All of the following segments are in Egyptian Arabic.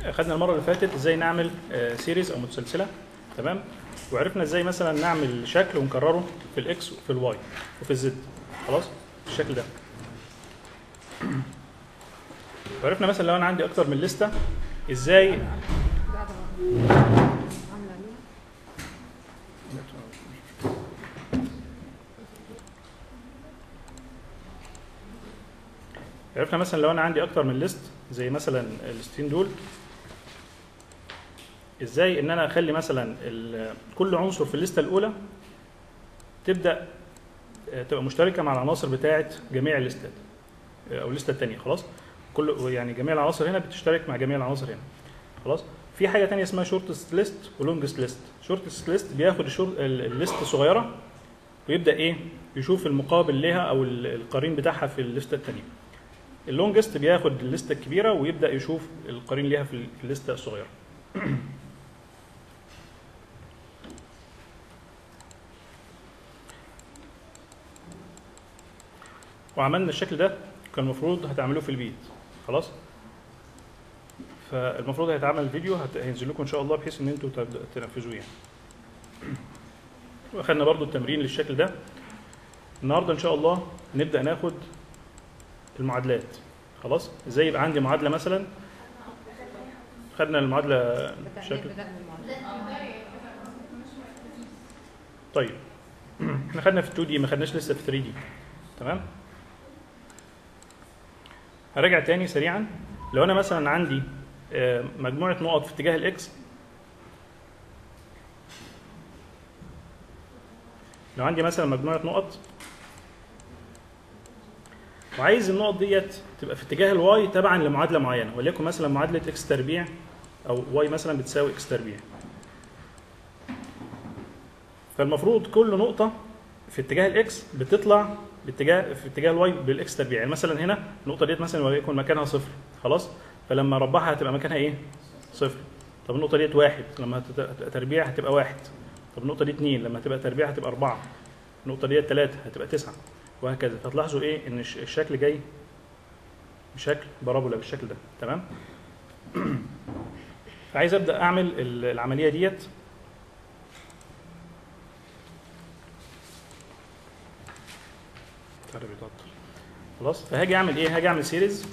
خدنا المره اللي فاتت ازاي نعمل سيريز او متسلسله تمام وعرفنا ازاي مثلا نعمل شكل ونكرره في الاكس وفي الواي وفي الزد خلاص بالشكل ده وعرفنا مثلا لو انا عندي اكتر من لسته ازاي عرفنا مثلا لو انا عندي اكتر من ليست زي مثلا الليستين دول ازاي ان انا اخلي مثلا ال- كل عنصر في الليسته الاولى تبدا آه، تبقى مشتركه مع العناصر بتاعه جميع الليستات آه، او الليسته الثانيه خلاص كل يعني جميع العناصر هنا بتشترك مع جميع العناصر هنا خلاص في حاجه ثانيه اسمها شورتست ليست ولونجست ليست شورتست ليست بياخد الشور- ال- الليست الصغيره ويبدا ايه يشوف المقابل ليها او ال- القرين بتاعها في الليسته الثانيه اللونجست بياخد الليسته الكبيره ويبدا يشوف القرين ليها في ال- في الليسته الصغيره وعملنا الشكل ده كان المفروض هتعملوه في البيت خلاص فالمفروض هيتعمل فيديو هت- هينزل لكم ان شاء الله بحيث ان انتوا تبدأ تنفذوه يعني واخدنا برضو التمرين للشكل ده النهارده ان شاء الله نبدا ناخد المعادلات خلاص ازاي يبقى عندي معادله مثلا خدنا المعادله بشكل طيب احنا خدنا في 2 دي ما خدناش لسه في 3 دي تمام هرجع تاني سريعا لو انا مثلا عندي آه، مجموعه نقط في اتجاه الاكس لو عندي مثلا مجموعه نقط وعايز النقط ديت تبقى في اتجاه الواي تبعا لمعادله معينه وليكن مثلا معادله اكس تربيع او واي مثلا بتساوي اكس تربيع فالمفروض كل نقطه في اتجاه الاكس بتطلع باتجاه في اتجاه الواي بالاكس تربيع يعني مثلا هنا النقطه ديت مثلا وليكن مكانها صفر خلاص فلما اربعها هتبقى مكانها ايه صفر طب النقطه ديت واحد لما هتت- هتبقى تربيع هتبقى واحد طب النقطه دي اتنين لما تبقى تربيع هتبقى اربعه النقطه ديت ثلاثه هتبقى تسعه وهكذا فتلاحظوا ايه ان الش- الشكل جاي بشكل بارابولا بالشكل ده تمام فعايز ابدا اعمل ال- العمليه ديت تعالى بيتوتر. خلاص فهاجي اعمل ايه هاجي اعمل سيريز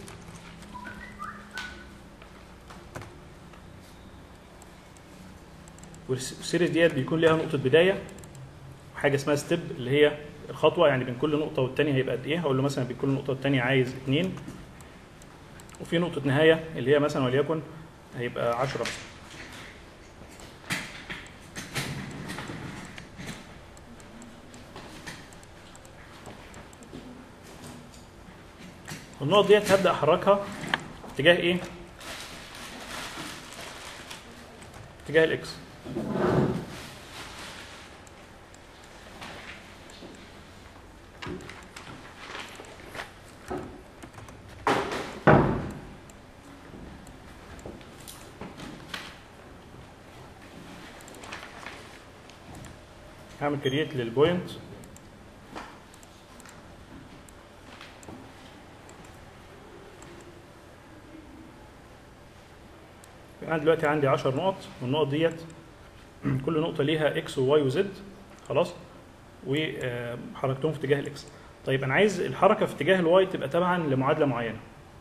والسيريز ديت بيكون ليها نقطه بدايه وحاجه اسمها ستيب اللي هي الخطوه يعني بين كل نقطه والتانيه هيبقى قد ايه هقول له مثلا بين كل نقطه والتانيه عايز اتنين وفي نقطه نهايه اللي هي مثلا وليكن هيبقى 10 مثلا والنقط ديت هبدا احركها اتجاه ايه؟ اتجاه الاكس هعمل كرييت للبوينت انا دلوقتي عندي 10 نقط والنقط ديت كل نقطه ليها اكس وواي وزد خلاص وحركتهم في اتجاه الاكس طيب انا عايز الحركه في اتجاه الواي تبقى تبعا لمعادله معينه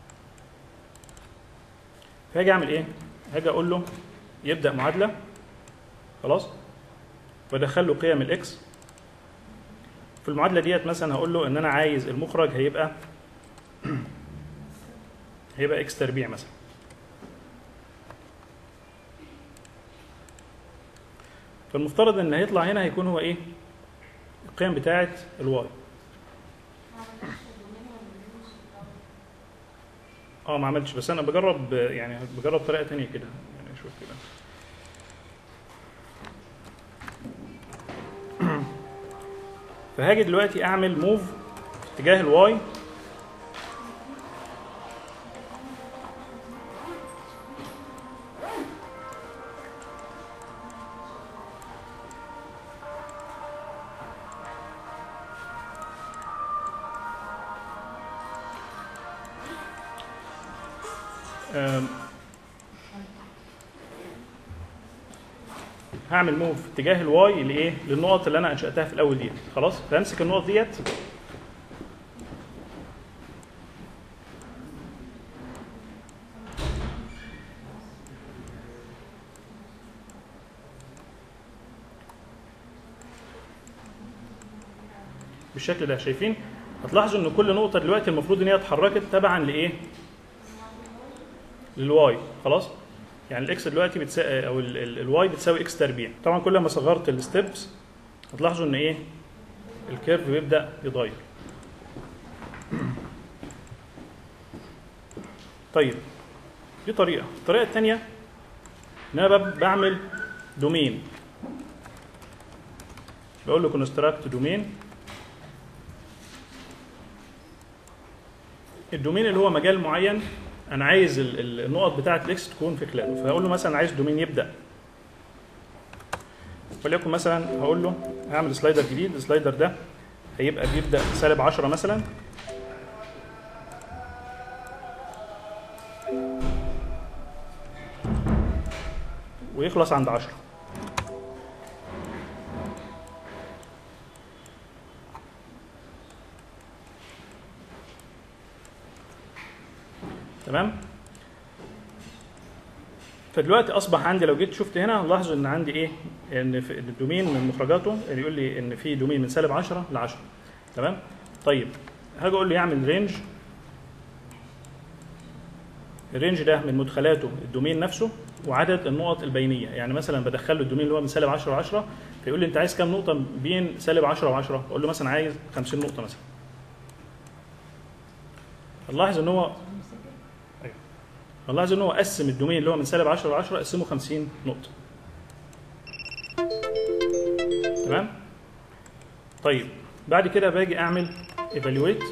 فهاجي اعمل ايه هاجي اقول له يبدا معادله خلاص وادخل له قيم الاكس في المعادله ديت مثلا هقول له ان انا عايز المخرج هيبقى هيبقى اكس تربيع مثلا فالمفترض ان هيطلع هنا هيكون هو ايه القيم بتاعه الواي اه ما عملتش بس انا بجرب يعني بجرب طريقه تانية كده يعني شوف كده فهاجي دلوقتي اعمل موف في اتجاه الواي أم، هعمل موف في اتجاه الواي لايه للنقط اللي انا انشاتها في الاول ديت خلاص فامسك النقط ديت بالشكل ده شايفين هتلاحظوا ان كل نقطه دلوقتي المفروض ان هي اتحركت تبعا لايه للواي خلاص يعني الاكس دلوقتي بتساوي او ال- ال- الواي بتساوي اكس تربيع طبعا كل ما صغرت الستبس هتلاحظوا ان ايه الكيرف بيبدا يتغير طيب دي طريقه الطريقه الثانيه ان انا بب- بعمل دومين بقول له كونستراكت دومين الدومين اللي هو مجال معين انا عايز ال- ال- النقط بتاعه الاكس تكون في خلاله فهقول له مثلا عايز دومين يبدا وليكن مثلا هقول له هعمل سلايدر جديد السلايدر ده هيبقى بيبدا سالب 10 مثلا ويخلص عند 10 تمام فدلوقتي اصبح عندي لو جيت شفت هنا لاحظ ان عندي ايه ان في الدومين من مخرجاته يعني يقول لي ان في دومين من سالب 10 ل 10 تمام طيب هاجي اقول له يعمل رينج الرينج ده من مدخلاته الدومين نفسه وعدد النقط البينيه يعني مثلا بدخل له الدومين اللي هو من سالب 10 ل 10 فيقول لي انت عايز كام نقطه بين سالب 10 و10 اقول له مثلا عايز 50 نقطه مثلا نلاحظ ان هو ايوه نلاحظ ان هو قسم الدومين اللي هو من سالب 10 ل 10 قسمه 50 نقطه تمام طيب بعد كده باجي اعمل ايفالويت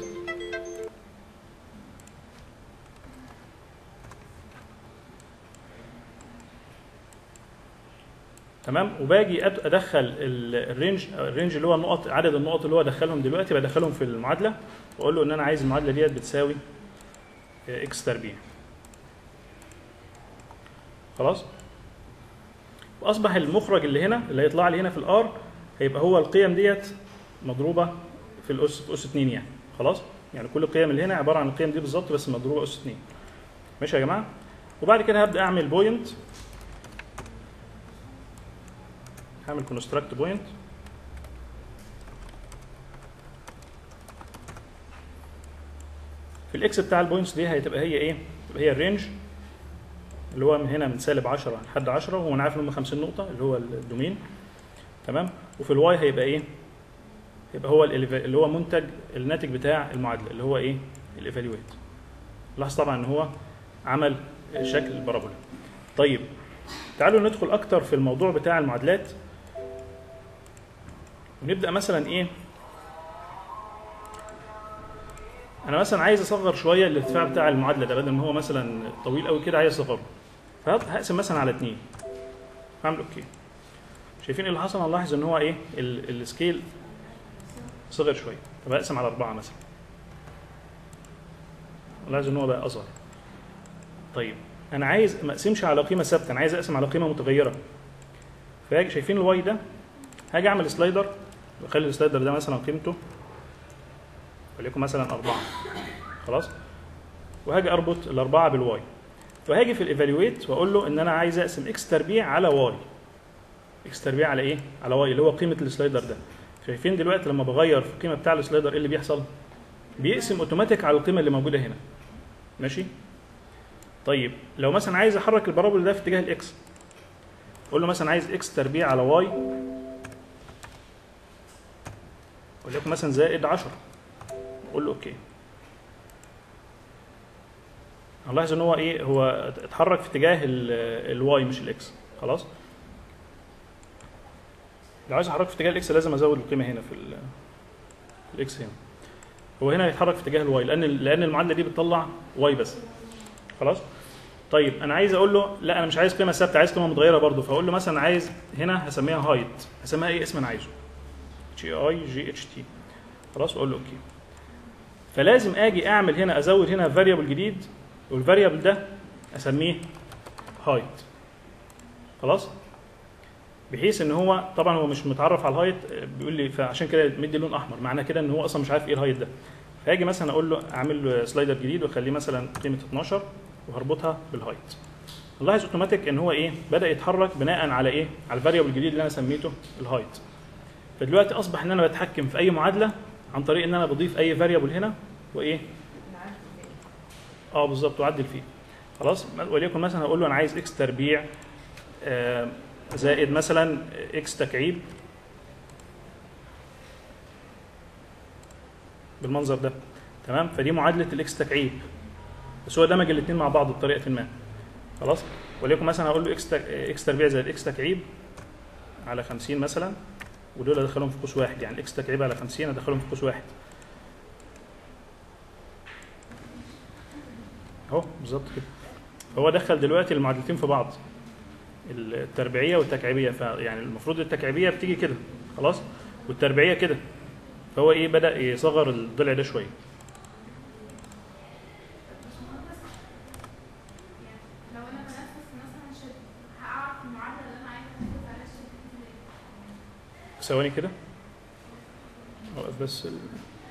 تمام وباجي أد- ادخل ال- الرينج الرينج اللي هو النقط عدد النقط اللي هو دخلهم دلوقتي بدخلهم في المعادله واقول له ان انا عايز المعادله ديت بتساوي اكس تربيع خلاص واصبح المخرج اللي هنا اللي هيطلع لي هنا في الار هيبقى هو القيم ديت مضروبه في الاس في اس 2 يعني خلاص يعني كل القيم اللي هنا عباره عن القيم دي بالظبط بس مضروبه اس 2 ماشي يا جماعه وبعد كده هبدا اعمل بوينت هعمل كونستراكت بوينت في الاكس بتاع البوينتس دي هتبقى هي ايه؟ تبقى هي الرينج اللي هو من هنا من سالب 10 لحد 10 وهو انا عارف ان هم 50 نقطه اللي هو الدومين تمام وفي الواي هيبقى ايه؟ يبقى هو ال اللي هو منتج الناتج بتاع المعادله اللي هو ايه؟ الايفالويت لاحظ طبعا ان هو عمل شكل البارابولا طيب تعالوا ندخل اكتر في الموضوع بتاع المعادلات ونبدا مثلا ايه انا مثلا عايز اصغر شويه الارتفاع بتاع المعادله ده بدل ما هو مثلا طويل قوي كده عايز اصغره فهقسم مثلا على اتنين هعمل اوكي شايفين ايه اللي حصل هنلاحظ ان هو ايه ال- السكيل صغر شويه طب هقسم على اربعه مثلا نلاحظ ان هو بقى اصغر طيب انا عايز ما اقسمش على قيمه ثابته انا عايز اقسم على قيمه متغيره فهاجي شايفين الواي ده هاجي اعمل سلايدر واخلي السلايدر ده مثلا قيمته وليكن مثلا أربعة خلاص وهاجي أربط الأربعة بالواي وهاجي في الإيفالويت وأقول له إن أنا عايز أقسم إكس تربيع على واي إكس تربيع على إيه؟ على واي اللي هو قيمة السلايدر ده شايفين دلوقتي لما بغير في القيمة بتاع السلايدر إيه اللي بيحصل؟ بيقسم أوتوماتيك على القيمة اللي موجودة هنا ماشي؟ طيب لو مثلا عايز أحرك البارابول ده في اتجاه الإكس أقول له مثلا عايز إكس تربيع على واي وليكن مثلا زائد 10 قول له اوكي هنلاحظ ان هو ايه هو اتحرك في اتجاه الواي مش الاكس خلاص لو عايز احرك في اتجاه الاكس لازم ازود القيمه هنا في ال- في الاكس هنا هو هنا هيتحرك في اتجاه الواي لان لان المعادله دي بتطلع واي بس خلاص طيب انا عايز اقول له لا انا مش عايز قيمه ثابته عايز قيمه متغيره برضه فاقول له مثلا عايز هنا هسميها هايت هسميها اي اسم انا عايزه جي اي جي اتش تي خلاص واقول له اوكي فلازم اجي اعمل هنا ازود هنا فاريبل جديد والفاريبل ده اسميه هايت خلاص بحيث ان هو طبعا هو مش متعرف على الهايت آه، بيقول لي فعشان كده مدي لون احمر معنى كده ان هو اصلا مش عارف ايه الهايت ده فاجي مثلا اقول له اعمل له سلايدر جديد واخليه مثلا قيمه 12 وهربطها بالهايت نلاحظ اوتوماتيك ان هو ايه بدا يتحرك بناء على ايه على الفاريبل الجديد اللي انا سميته الهايت فدلوقتي اصبح ان انا بتحكم في اي معادله عن طريق ان انا بضيف اي فاريبل هنا وايه اه بالظبط واعدل فيه خلاص وليكن مثلا هقول له انا عايز اكس تربيع آه، زائد مثلا اكس تكعيب بالمنظر ده تمام فدي معادله الاكس تكعيب بس هو دمج الاثنين مع بعض بطريقه ما خلاص وليكن مثلا هقول له اكس تك- اكس تربيع زائد اكس تكعيب على 50 مثلا ودول ادخلهم في قوس واحد يعني اكس تكعيب على 50 ادخلهم في قوس واحد اهو بالظبط كده هو دخل دلوقتي المعادلتين في بعض التربيعيه والتكعيبيه فيعني المفروض التكعيبيه بتيجي كده خلاص والتربيعيه كده فهو ايه بدا يصغر الضلع ده شويه لو انا بنفذ مثلا شد هعرف المعادله اللي انا عايزه انفذ عليها الشد ازاي ثواني كده اوقف بس ال...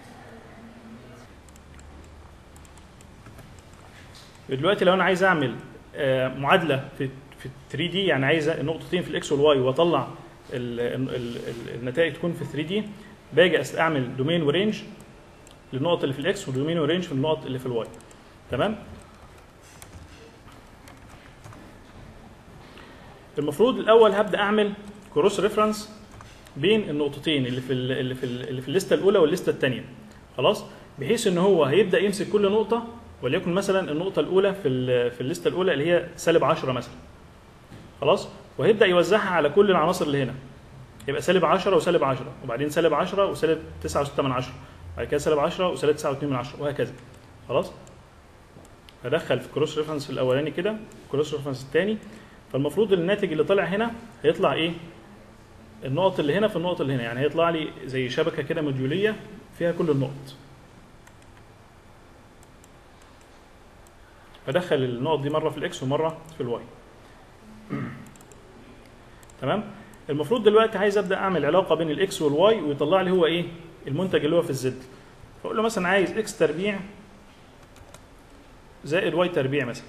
دلوقتي لو انا عايز اعمل آه، معادله في في 3 دي يعني عايز نقطتين في الاكس والواي واطلع ال- ال- ال- النتائج تكون في 3 دي باجي أس- اعمل دومين ورينج للنقط اللي في الاكس ودومين ورينج في النقط اللي في الواي تمام المفروض الاول هبدا اعمل كروس ريفرنس بين النقطتين اللي في ال- اللي في ال- اللي في الليسته الاولى والليسته الثانيه خلاص بحيث ان هو هيبدا يمسك كل نقطه وليكن مثلا النقطه الاولى في ال- في الليسته الاولى اللي هي سالب 10 مثلا خلاص وهيبدا يوزعها على كل العناصر اللي هنا يبقى سالب 10 وسالب 10 وبعدين سالب 10 وسالب 9.6 من 10 بعد كده سالب 10 وسالب 9.2 من 10 وهكذا خلاص هدخل في كروس ريفرنس الاولاني كده كروس ريفرنس الثاني فالمفروض الناتج اللي طالع هنا هيطلع ايه النقط اللي هنا في النقط اللي هنا يعني هيطلع لي زي شبكه كده موديوليه فيها كل النقط بدخل النقط دي مره في الاكس ومره في الواي تمام المفروض دلوقتي عايز ابدا اعمل علاقه بين الاكس والواي ويطلع لي هو ايه المنتج اللي هو في الزد فاقول له مثلا عايز اكس تربيع زائد واي تربيع مثلا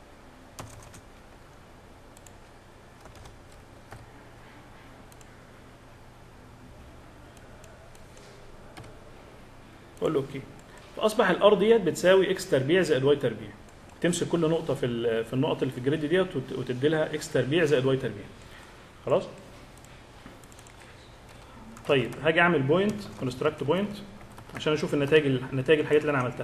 اقول له اوكي فاصبح الار ديت بتساوي اكس تربيع زائد واي تربيع تمسك كل نقطه في ال- في النقط اللي في الجريد ديت وت- وتدي لها اكس تربيع زائد واي تربيع خلاص طيب هاجي اعمل بوينت كونستراكت بوينت عشان اشوف النتائج النتائج الحاجات اللي انا عملتها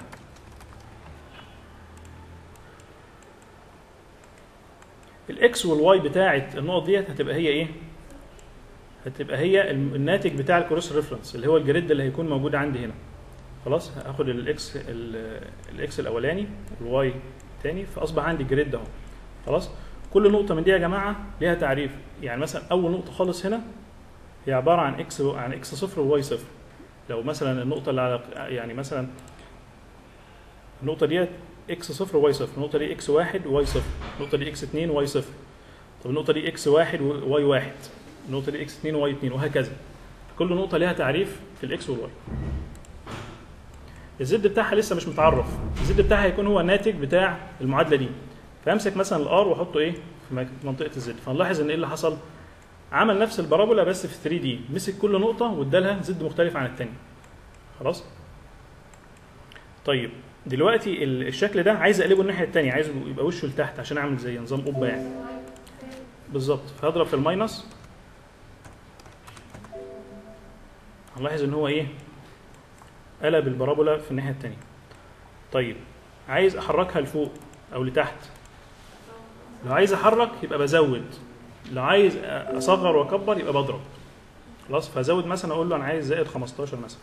الاكس والواي بتاعه النقط ديت هتبقى هي ايه هتبقى هي الم- الناتج بتاع الكروس ريفرنس اللي هو الجريد اللي هيكون موجود عندي هنا خلاص هاخد الاكس ال- الاكس الاولاني والواي الثاني فاصبح عندي جريد اهو خلاص كل نقطه من دي يا جماعه ليها تعريف يعني مثلا اول نقطه خالص هنا هي عباره عن اكس عن اكس صفر وواي صفر لو مثلا النقطه اللي على يعني مثلا النقطه ديت اكس صفر وواي صفر النقطه دي اكس واحد وواي صفر النقطه دي اكس اتنين وواي صفر طب النقطه دي اكس واحد وواي واحد النقطه دي اكس اتنين وواي اتنين وهكذا كل نقطه ليها تعريف في الاكس والواي الزد بتاعها لسه مش متعرف الزد بتاعها هيكون هو الناتج بتاع المعادله دي فامسك مثلا الار واحطه ايه في مك- منطقه الزد فنلاحظ ان ايه اللي حصل عمل نفس البارابولا بس في 3 دي مسك كل نقطه وادالها زد مختلف عن الثانيه خلاص طيب دلوقتي ال- الشكل ده عايز اقلبه الناحيه الثانيه عايزه يبقى وشه لتحت عشان اعمل زي نظام قبه يعني بالظبط فهضرب في الماينس هنلاحظ ان هو ايه قلب البارابولا في الناحيه الثانيه طيب عايز احركها لفوق او لتحت لو عايز احرك يبقى بزود لو عايز اصغر واكبر يبقى بضرب خلاص فازود مثلا اقول له انا عايز زائد 15 مثلا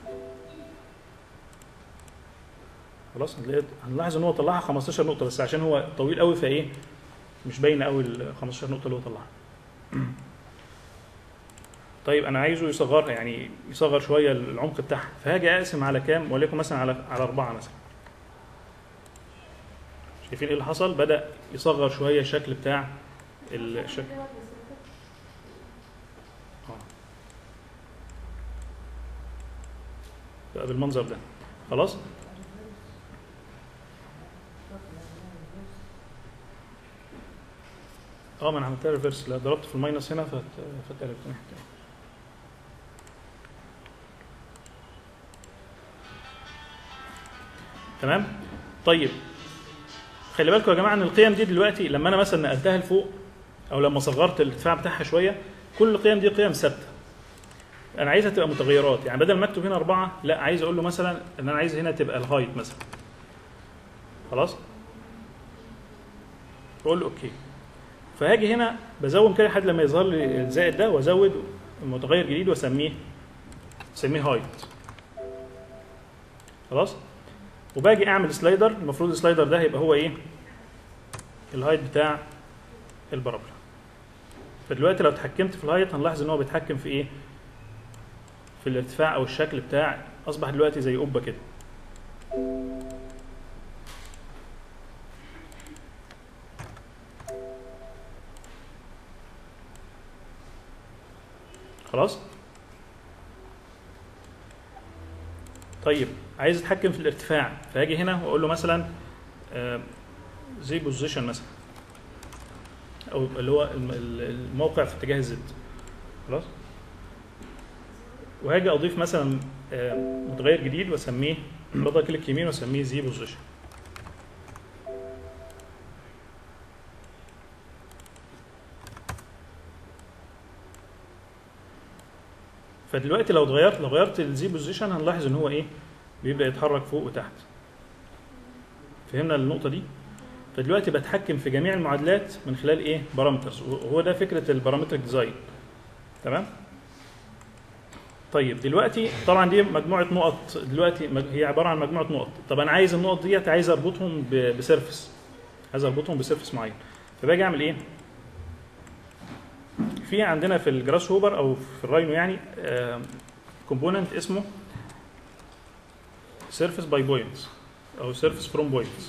خلاص هنلاقي- هنلاحظ ان هو طلعها 15 نقطه بس عشان هو طويل قوي فايه مش باينه قوي ال 15 نقطه اللي هو طلعها طيب انا عايزه يصغرها يعني يصغر شويه العمق بتاعها فهاجي اقسم على كام وليكن مثلا على على اربعه مثلا شايفين ايه اللي حصل بدا يصغر شويه الشكل بتاع الشكل تبقى بالمنظر ده خلاص اه ما انا عملتها ريفرس لا ضربت في الماينس هنا فت- فاتقلبت ناحية تاني. تمام طيب خلي بالكم يا جماعه ان القيم دي دلوقتي لما انا مثلا نقلتها لفوق او لما صغرت الارتفاع بتاعها شويه كل القيم دي قيم ثابته انا عايزها تبقى متغيرات يعني بدل ما اكتب هنا اربعه لا عايز اقول له مثلا ان انا عايز هنا تبقى الهايت مثلا خلاص اقول له اوكي فهاجي هنا بزوم كده لحد لما يظهر لي الزائد ده وازود متغير جديد واسميه اسميه هايت خلاص وباجي اعمل سلايدر المفروض السلايدر ده هيبقى هو ايه الهايت بتاع البرابولا فدلوقتي لو اتحكمت في الهايت هنلاحظ ان هو بيتحكم في ايه في الارتفاع او الشكل بتاع اصبح دلوقتي زي قبه كده خلاص طيب عايز اتحكم في الارتفاع فهاجي هنا واقول له مثلا زي بوزيشن مثلا او اللي هو الم- ال- الموقع في اتجاه الزد خلاص وهاجي اضيف مثلا آه، متغير جديد واسميه بضغط كليك يمين واسميه زي بوزيشن فدلوقتي لو اتغيرت لو غيرت الزي بوزيشن هنلاحظ ان هو ايه بيبدا يتحرك فوق وتحت فهمنا النقطه دي فدلوقتي بتحكم في جميع المعادلات من خلال ايه بارامترز وهو ده فكره البارامتريك ديزاين تمام طيب دلوقتي طبعا دي مجموعه نقط دلوقتي مج- هي عباره عن مجموعه نقط طب انا عايز النقط ديت عايز اربطهم ب- بسيرفس عايز اربطهم بسيرفس معين فباجي اعمل ايه في عندنا في الجراس هوبر او في الراينو يعني كومبوننت اسمه سيرفيس باي بوينتس او سيرفيس فروم بوينتس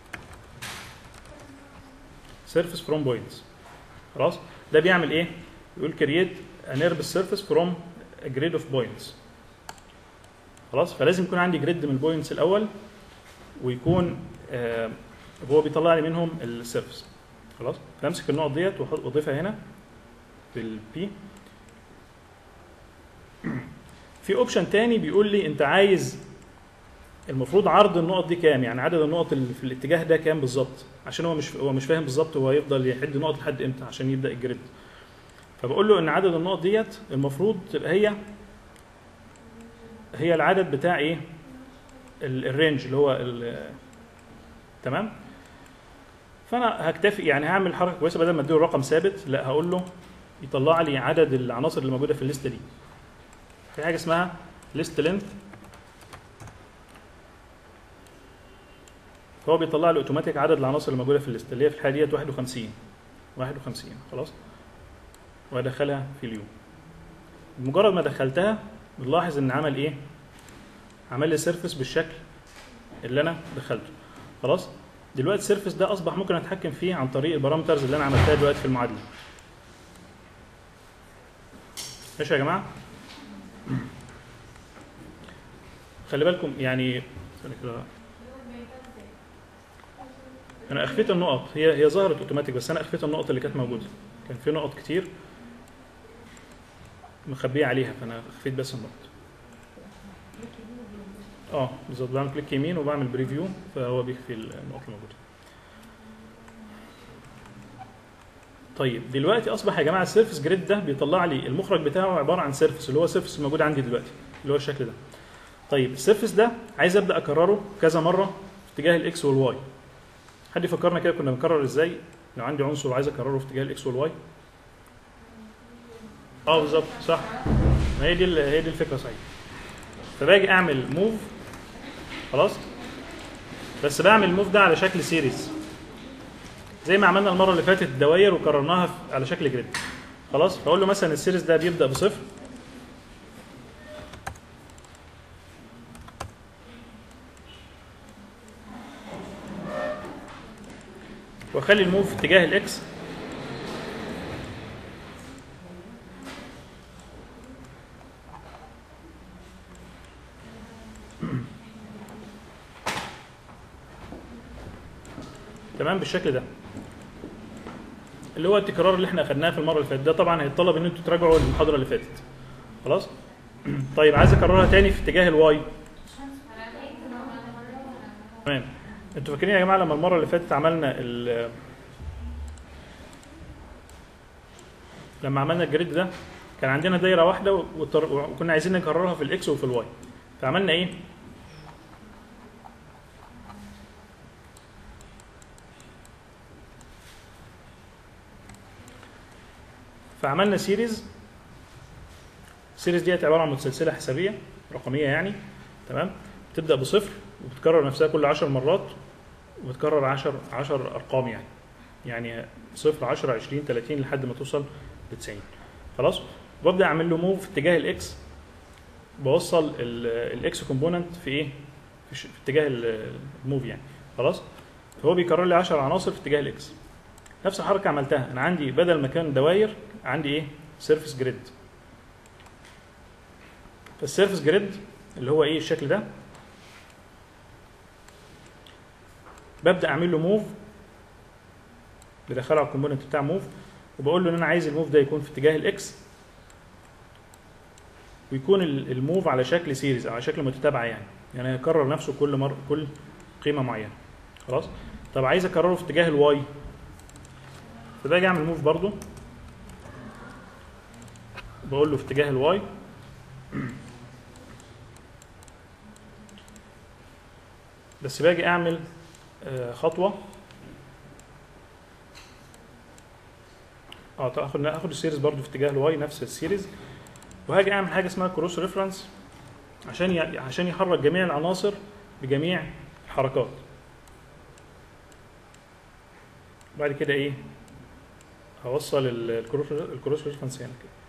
سيرفيس فروم بوينتس خلاص ده بيعمل ايه يقول كرييت انيرب سيرفيس فروم جريد اوف بوينتس خلاص فلازم يكون عندي جريد من البوينتس الاول ويكون آه هو بيطلع لي منهم السيرفيس خلاص فامسك النقط ديت وأحط- واضيفها هنا بالبي في اوبشن تاني بيقول لي انت عايز المفروض عرض النقط دي كام يعني عدد النقط اللي في الاتجاه ده كام بالظبط عشان هو مش هو مش فاهم بالظبط هو هيفضل يحد نقط لحد امتى عشان يبدا الجريد فبقول له ان عدد النقط ديت المفروض تبقى هي هي العدد بتاع ايه ال- الرينج اللي هو ال- تمام فانا هكتفي يعني هعمل حركه كويسه بدل ما اديله رقم ثابت لا هقول له يطلع لي عدد العناصر اللي موجوده في الليسته دي في حاجه اسمها ليست لينث فهو بيطلع لي اوتوماتيك عدد العناصر اللي موجوده في الليسته اللي هي في الحاله ديت 51 51 خلاص وادخلها في اليوم بمجرد ما دخلتها بنلاحظ ان عمل ايه عمل لي سيرفيس بالشكل اللي انا دخلته خلاص دلوقتي السيرفيس ده اصبح ممكن اتحكم فيه عن طريق البارامترز اللي انا عملتها دلوقتي في المعادله ماشي يا جماعه خلي بالكم يعني ثانية كده. انا اخفيت النقط هي هي ظهرت اوتوماتيك بس انا اخفيت النقط اللي كانت موجوده كان في نقط كتير مخبيه عليها فانا اخفيت بس النقط اه بالظبط بعمل كليك يمين وبعمل بريفيو فهو بيخفي النقط الموجوده طيب دلوقتي اصبح يا جماعه السيرفس جريد ده بيطلع لي المخرج بتاعه عباره عن سيرفس اللي هو السيرفس الموجود عندي دلوقتي اللي هو الشكل ده طيب السيرفس ده عايز ابدا اكرره كذا مره في اتجاه الاكس والواي حد يفكرنا كده كنا بنكرر ازاي لو عندي عنصر وعايز اكرره في اتجاه الاكس والواي اه بالظبط صح ما هي دي ال- هي دي الفكره صحيح فباجي اعمل موف خلاص بس بعمل الموف ده على شكل سيريز زي ما عملنا المره اللي فاتت الدوائر وكررناها في- على شكل جريد خلاص فاقول له مثلا السيريز ده بيبدا بصفر واخلي الموف في اتجاه الاكس تمام بالشكل ده اللي هو التكرار اللي احنا اخدناه في المره اللي فاتت ده طبعا هيتطلب ان انتوا تراجعوا المحاضره اللي فاتت خلاص طيب عايز اكررها تاني في اتجاه الواي تمام انتوا فاكرين يا جماعه لما المره اللي فاتت عملنا ال لما عملنا الجريد ده كان عندنا دايره واحده وتر- وكنا عايزين نكررها في الاكس وفي الواي فعملنا ايه فعملنا سيريز السيريز ديت عباره عن متسلسله حسابيه رقميه يعني تمام تبدا بصفر وبتكرر نفسها كل 10 مرات وبتكرر 10 10 ارقام يعني يعني صفر 10 20 30 لحد ما توصل ل 90 خلاص وابدا اعمل له موف في اتجاه الاكس بوصل الاكس كومبوننت في ايه في, ش- في اتجاه ال- الموف يعني خلاص فهو بيكرر لي 10 عناصر في اتجاه الاكس نفس الحركه عملتها انا عندي بدل ما كان دواير عندي ايه سيرفيس جريد فالسيرفيس جريد اللي هو ايه الشكل ده ببدا اعمل له موف بدخله على الكومبوننت بتاع موف وبقول له ان انا عايز الموف ده يكون في اتجاه الاكس ويكون ال- الموف على شكل سيريز او على شكل متتابعه يعني يعني هيكرر نفسه كل مره كل قيمه معينه خلاص طب عايز اكرره في اتجاه الواي فباجي اعمل موف برضو بقول له في اتجاه الواي بس باجي اعمل آه، خطوه اه طب اخد اخد السيريز برضو في اتجاه الواي نفس السيريز وهاجي اعمل حاجه اسمها كروس ريفرنس عشان ي... عشان يحرك جميع العناصر بجميع الحركات بعد كده ايه هوصل ال- الكروس الكروس ريفرنس هنا كده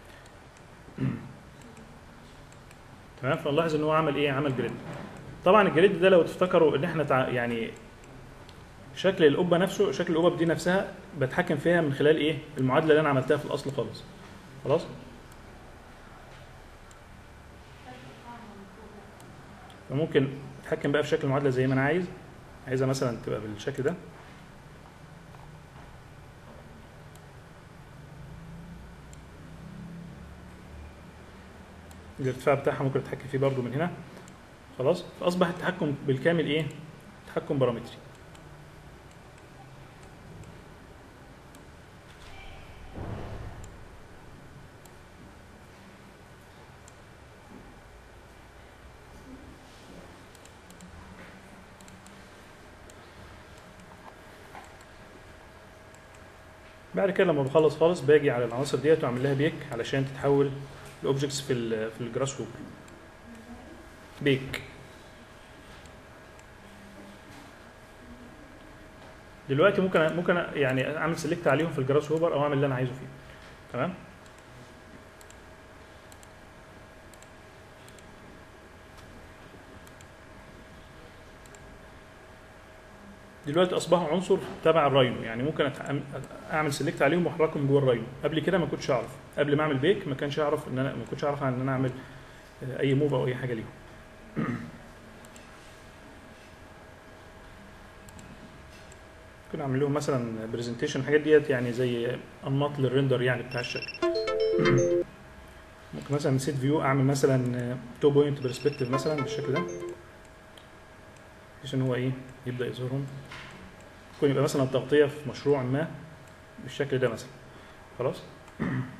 تمام فنلاحظ ان هو عمل ايه عمل جريد طبعا الجريد ده لو تفتكروا ان احنا تع... يعني شكل القبه نفسه شكل القبه دي نفسها بتحكم فيها من خلال ايه المعادله اللي انا عملتها في الاصل خالص خلاص فممكن اتحكم بقى في شكل المعادله زي ما انا عايز عايزها مثلا تبقى بالشكل ده الارتفاع بتاعها ممكن اتحكم فيه برضو من هنا خلاص فاصبح التحكم بالكامل ايه تحكم بارامتري بعد كده لما بخلص خالص باجي على العناصر ديت واعمل لها بيك علشان تتحول لاوبجكتس في ال في الجراس هوبر بيك دلوقتي ممكن ممكن يعني اعمل سيلكت عليهم في الجراس هوبر او اعمل اللي انا عايزه فيه تمام دلوقتي اصبحوا عنصر تبع الراينو يعني ممكن أتع- اعمل سيلكت عليهم واحركهم جوه الراينو قبل كده ما كنتش اعرف قبل ما اعمل بيك ما كانش اعرف ان انا ما كنتش اعرف ان انا اعمل آه، اي موف او اي حاجه ليهم ممكن اعمل لهم مثلا برزنتيشن الحاجات ديت يعني زي انماط للريندر يعني بتاع الشكل ممكن مثلا من سيت فيو اعمل مثلا تو بوينت برسبكتيف مثلا بالشكل ده عشان هو ايه يبدا يظهرهم ممكن يبقى مثلا تغطيه في مشروع ما بالشكل ده مثلا خلاص